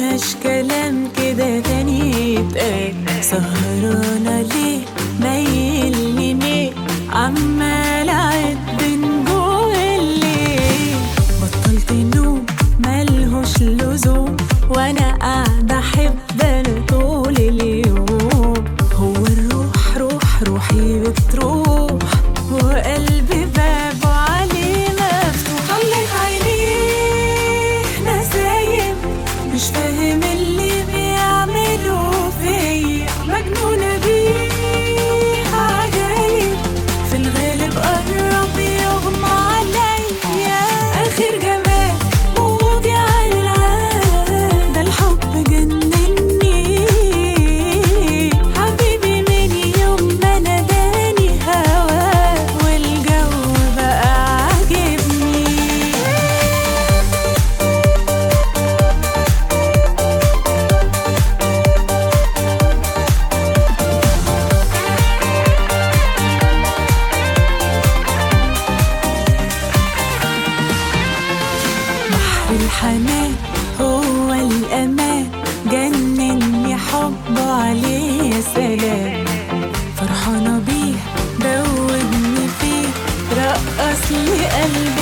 ملهاش كلام كده تاني يتقال سهرانة ليه مايل لمين عمال أعد نجوم الليل بطلت نوم ملهوش لزوم وأنا قاعدة أحب أنا طول اليوم هو الروح روح روحي بتروح وقلبي بابه عليه مفتوح طلق عينيه نسايم مش فاهم اللي بيعملوا فيا مجنونة بيه عجايب في الغالب قرب يغمى عليا آخر جمال موضي على العال ده الحب جنني حبيبي من يوم ما ناداني هواه والجو بقى عاجبني بحر الحنان هو الأمان جنني حبه عليه يا سلام فرحانة بيه دوبني فيه رقص لي قلبي